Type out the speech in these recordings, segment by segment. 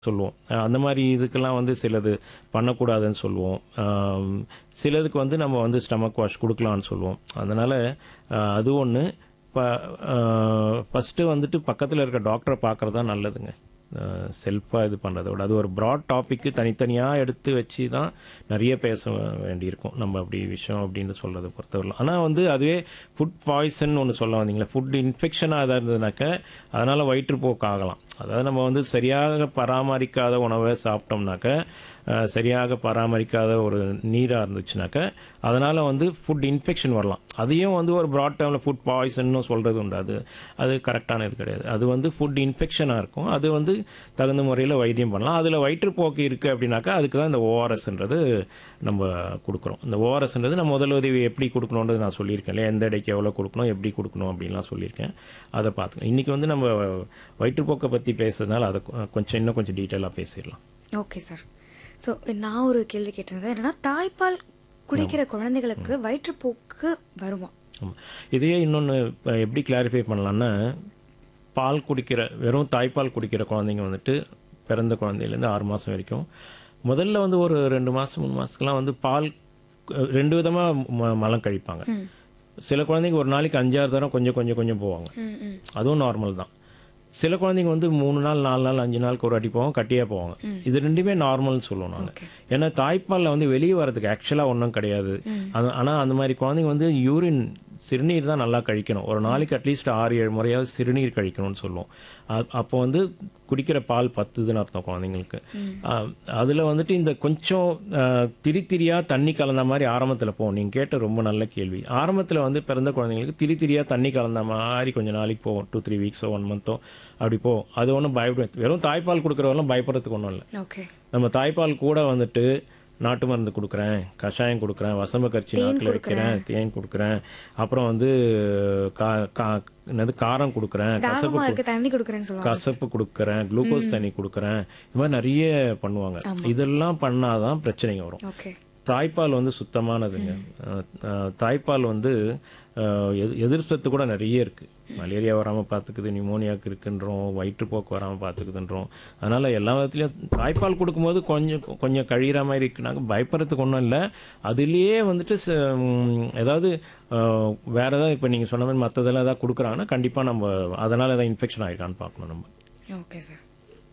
சொல்லுவோம் அஹ் அந்த மாதிரி இதுக்கெல்லாம் வந்து சிலது பண்ணக்கூடாதுன்னு சொல்லுவோம் ஆம், சிலதுக்கு வந்து நம்ம வந்து ஸ்டமக் வாஷ் கொடுக்கலான்னு சொல்லுவோம் அதனால் அது ஒன்று இப்போ ஃபஸ்ட்டு வந்துட்டு பக்கத்தில் இருக்க டாக்டரை பார்க்குறது தான் நல்லதுங்க செல்ஃபாக இது பண்ணுறத விட அது ஒரு ப்ராட் டாப்பிக்கு தனித்தனியாக எடுத்து வச்சு தான் நிறைய பேச வேண்டியிருக்கும் நம்ம அப்படி விஷயம் அப்படின்னு சொல்கிறத பொறுத்தவரை ஆனால் வந்து அதுவே ஃபுட் பாய்சன் ஒன்று சொல்ல வந்தீங்களா ஃபுட் இன்ஃபெக்ஷனாக எதாவது இருந்ததுனாக்க அதனால் வயிற்றுப்போக்கு ஆகலாம் அதாவது நம்ம வந்து சரியாக பராமரிக்காத உணவை சாப்பிட்டோம்னாக்க அஹ், சரியாக பராமரிக்காத ஒரு நீராக இருந்துச்சுனாக்க அதனால் வந்து ஃபுட் இன்ஃபெக்ஷன் வரலாம் அதையும் வந்து ஒரு ப்ராட் டேர்மில் ஃபுட் பாய்சன்னு சொல்கிறது உண்டு அது அது கரெக்டான இது கிடையாது அது வந்து ஃபுட் இன்ஃபெக்ஷனாக இருக்கும் அது வந்து தகுந்த முறையில் வைத்தியம் பண்ணலாம் அதில் வயிற்றுப்போக்கு இருக்குது அப்படின்னாக்கா அதுக்கு தான் இந்த ஓஆர்எஸ்ன்றது நம்ம கொடுக்குறோம் இந்த ஓஆர்எஸ்ன்றது நான் முதல் உதவி எப்படி கொடுக்கணுன்றது நான் சொல்லியிருக்கேன் இல்லையா எந்த இடைக்கு எவ்வளோ கொடுக்கணும் எப்படி கொடுக்கணும் அப்படின்லாம் சொல்லியிருக்கேன் அதை பார்த்துக்கோங்க இன்றைக்கி வந்து நம்ம வயிற்றுப்போக்கை பற்றி பேசுறதுனால அதை கொ- கொஞ்சம் இன்னும் கொஞ்சம் டீட்டெயிலாக பேசிடலாம் ஓகே சார் ஸோ நான் ஒரு கேள்வி கேட்டிருந்தேன் என்னன்னா தாய்ப்பால் குடிக்கிற குழந்தைகளுக்கு வயிற்றுப்போக்கு வருமா ஆமாம் இதையே இன்னொன்று எப்படி கிளாரிஃபை பண்ணலான்னா பால் குடிக்கிற வெறும் தாய்ப்பால் குடிக்கிற குழந்தைங்க வந்துட்டு பிறந்த குழந்தையிலேருந்து ஆறு மாதம் வரைக்கும் முதல்ல வந்து ஒரு ரெண்டு மாதம் மூணு மாதத்துக்குலாம் வந்து பால் அஹ், ரெண்டு விதமாக மலம் கழிப்பாங்க சில குழந்தைங்க ஒரு நாளைக்கு அஞ்சாறு தரம் கொஞ்சம் கொஞ்சம் கொஞ்சம் போவாங்க ம் ம் அதுவும் நார்மல் தான் சில குழந்தைங்க வந்து மூணு நாள் நாலு நாள் அஞ்சு நாளுக்கு ஒரு வாட்டி போவாங்க கட்டியாக போவாங்க இது ரெண்டுமே நார்மல்னு சொல்லுவோம் நாங்கள் ஓகே ஏன்னா தாய்ப்பாலில் வந்து வெளியே வரதுக்கு ஆக்சுவலாக ஒன்றும் கிடையாது அது ஆனால் அந்த மாதிரி குழந்தைங்க வந்து யூரின் சிறுநீர் தான் நல்லா கழிக்கணும் ஒரு நாளைக்கு அட்லீஸ்ட் ஆறு ஏழு முறையாவது சிறுநீர் கழிக்கணும்னு சொல்லுவோம் அ- அப்போ வந்து குடிக்கிற பால் பத்துதுன்னு அர்த்தம் குழந்தைங்களுக்கு அதில் வந்துட்டு இந்த கொஞ்சம் அஹ், திரி திரியாக தண்ணி கலந்த மாதிரி ஆரம்பத்தில் போகும் நீங்கள் கேட்ட ரொம்ப நல்ல கேள்வி ஆரம்பத்தில் வந்து பிறந்த குழந்தைங்களுக்கு திரி திரியாக தண்ணி கலந்த மாதிரி கொஞ்சம் நாளைக்கு போகும் டூ த்ரீ வீக்ஸோ ஒன் மந்த்தோ அப்படி போகும் அது ஒன்றும் பயப்பட வெறும் தாய்ப்பால் கொடுக்குறவெல்லாம் பயப்படுறதுக்கு ஒன்றும் இல்லை ஓகே நம்ம தாய்ப்பால் கூட வந்துட்டு நாட்டு மருந்து கொடுக்குறேன் கஷாயம் கொடுக்குறேன் வசம்ப கரிச்சி நாக்கில் வைக்கிறேன் தேன் கொடுக்குறேன் அப்புறம் வந்து கா கா என்னது காரம் கொடுக்குறேன் கசப்பு தாகமா இருக்கு தண்ணி கொடுக்குறேன்னு சொல்லுவாங்க கசப்பு கொடுக்குறேன் குளுக்கோஸ் தண்ணி கொடுக்குறேன் இது மாதிரி நிறைய பண்ணுவாங்க இதெல்லாம் பண்ணாதான் பிரச்சனைங்க வரும் ஓகே தாய்ப்பால் வந்து சுத்தமானதுங்க அஹ், அஹ், தாய்ப்பால் வந்து அஹ், எது- எதிர் சத்து கூட நிறைய இருக்கு மலேரியா வராமல் பார்த்துக்குது நிமோனியாக்கு இருக்குன்றோம் வயிற்றுப்போக்கு வராமல் பார்த்துக்குதுன்றோம் அதனால எல்லா விதத்துலையும் தாய்ப்பால் கொடுக்கும்போது கொஞ்சம் கொஞ்சம் கழிகிற மாதிரி இருக்குனாக்க பயப்படுறதுக்கு ஒன்றும் இல்லை அதுலேயே வந்துட்டு ச- ம், ஏதாவது அஹ், வேற ஏதாவது இப்போ நீங்கள் சொன்ன மாதிரி மற்றதெல்லாம் ஏதாவது கொடுக்குறாங்கன்னா கண்டிப்பாக நம்ம அதனால ஏதாவது இன்ஃபெக்ஷன் ஆகிருக்கான்னு பார்க்கணும் நம்ம ஓகே சார்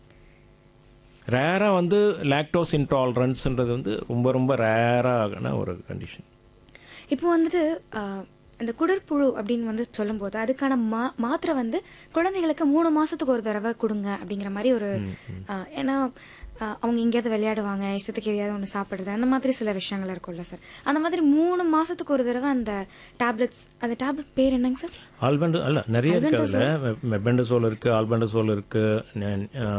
ரேராக வந்து லாக்டோஸ் இன்டாலரன்ஸ்ன்றது வந்து ரொம்ப ரொம்ப ரேரான ஒரு கண்டிஷன் இப்போ வந்துட்டு ஆஹ், இந்த குடற்புழு அப்படின்னு வந்து சொல்லும்போது அதுக்கான மா மாத்திரை வந்து குழந்தைகளுக்கு மூணு மாசத்துக்கு ஒரு தடவை கொடுங்க அப்படிங்கிற மாதிரி ஒரு ஆஹ், ஏன்னா ஆஹ், அவங்க எங்கேயாவது விளையாடுவாங்க இஷ்டத்துக்கு எதையாவது ஒன்று சாப்பிடுறது அந்த மாதிரி சில விஷயங்கள் இருக்கும்ல சார் அந்த மாதிரி மூணு மாசத்துக்கு ஒரு தடவை அந்த டேப்லெட்ஸ் அந்த டேப்லெட் பேர் என்னங்க சார் ஆல்பெண்டோ அல்ல நிறைய இருக்கு அதில் மெபெண்டசோல் இருக்குது ஆல்பெண்டசோல் இருக்குது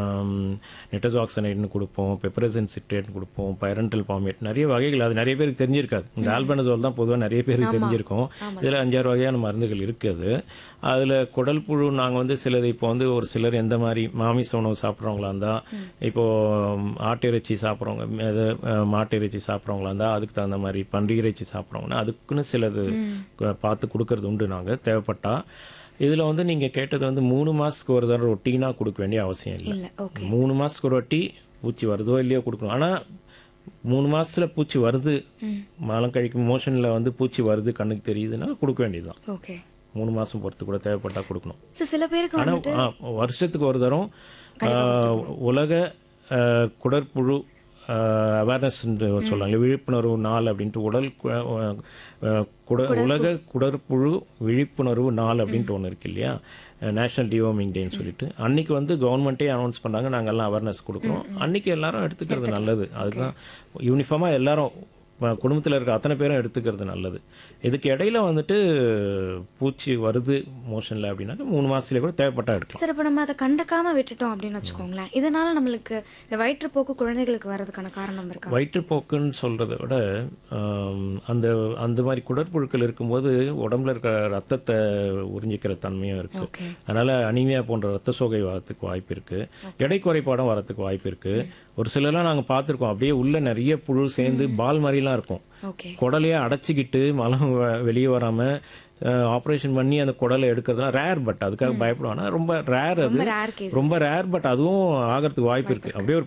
நெட்டசாக்சனைட்னு கொடுப்போம் பெப்பரசன் சிட்ரேட்னு கொடுப்போம் பைரண்டல் பாமேட் நிறைய வகைகள் அது நிறைய பேருக்கு தெரிஞ்சிருக்காது இந்த ஆல்பெண்டசோல் தான் பொதுவாக நிறைய பேருக்கு தெரிஞ்சிருக்கும் இதில் அஞ்சாறு வகையான மருந்துகள் இருக்குது அதில் குடல் புழு நாங்கள் வந்து சிலது இப்போ வந்து ஒரு சிலர் எந்த மாதிரி மாமிச உணவு சாப்பிட்றவங்களா இருந்தால் இப்போ ம், ஆட்டு இறைச்சி சாப்பிட்றவங்க இது அஹ், மாட்டு இறைச்சி சாப்பிட்றவங்களா இருந்தால் அதுக்கு தகுந்த மாதிரி பன்றி இறைச்சி சாப்பிட்றவங்கன்னா அதுக்குன்னு சிலது கு- பார்த்து கொடுக்கறது உண்டு நாங்கள் தேவைப்பட்டா இதில் வந்து நீங்கள் கேட்டது வந்து மூணு மாதத்துக்கு ஒரு தடவை ரொட்டீனாக கொடுக்க வேண்டிய அவசியம் இல்லை இல்ல ஓகே மூணு மாதத்துக்கு ஒரு வாட்டி பூச்சி வருதோ இல்லையோ கொடுக்கணும் ஆனால் மூணு மாசத்துல பூச்சி வருது மலம் கழிக்கும் மோஷனில் வந்து பூச்சி வருது கண்ணுக்கு தெரியுதுன்னா கொடுக்க வேண்டியதுதான் ஓகே மூணு மாதம் பொறுத்து கூட தேவைப்பட்டா கொடுக்கணும் சார் சில பேருக்கு ஆனால் வந்து வருஷத்துக்கு ஒரு தரம் ஆஹ், உலக ஆஹ், குடற்புழு அவேர்னஸ் சொல்லுவாங்க விழிப்புணர்வு நாள் அப்படின்ட்டு உடல் கு- ஆஹ், குட உலக குடற்புழு விழிப்புணர்வு நாள் அப்படின்ட்டு ஒன்று இருக்கு இல்லையா நேஷனல் டிவோமிங் டேன்னு சொல்லிட்டு அன்னைக்கு வந்து கவர்மெண்ட்டே அனௌன்ஸ் பண்ணாங்க நாங்கள் எல்லாம் அவேர்னஸ் கொடுக்குறோம் அன்னைக்கு எல்லாரும் எடுத்துக்கிறது நல்லது அதுதான் யூனிஃபார்மாக எல்லாரும் குடும்பத்தில் இருக்க அத்தனை பேரும் எடுத்துக்கிறது நல்லது இதுக்கு இடையில வந்துட்டு பூச்சி வருது மோஷனில் அப்படின்னாக்க மூணு மாசத்துல கூட தேவைப்பட்டா எடுக்கலாம் சார் இப்போ நம்ம அதை கண்டுக்காம விட்டுட்டோம் அப்படின்னு வச்சுக்கோங்களேன் இதனால நம்மளுக்கு இந்த வயிற்றுப்போக்கு குழந்தைகளுக்கு வர்றதுக்கான காரணம் இருக்கா வயிற்றுப்போக்குன்னு சொல்றதை விட ஆம், அந்த அந்த மாதிரி குடற்புழுக்கள் இருக்கும்போது உடம்புல இருக்க ரத்தத்தை உறிஞ்சிக்கிற தன்மையும் இருக்கு ஓகே அதனால அனிமியா போன்ற ரத்த சோகை வரத்துக்கு வாய்ப்பு இருக்கு எடை குறைபாடும் வரத்துக்கு வாய்ப்பு இருக்கு ஒரு சிலர்லாம் நாங்க பார்த்திருக்கோம் அப்படியே உள்ள நிறைய புழு சேர்ந்து பால் மாதிரிலாம் இருக்கும் ஓகே குடலையே அடைச்சிக்கிட்டு மலம் வ- வெளியே வராம ஆப்ரேஷன் பண்ணி அந்த குடலை எடுக்கிறதுலாம் ரேர் பட் அதுக்காக பயப்படுவாங்க ரொம்ப ரேர் அது ரொம்ப ரேர் கேஸ் ரொம்ப ரேர் பட் அதுவும் ஆகிறதுக்கு வாய்ப்பு இருக்கு அப்படியே ஒரு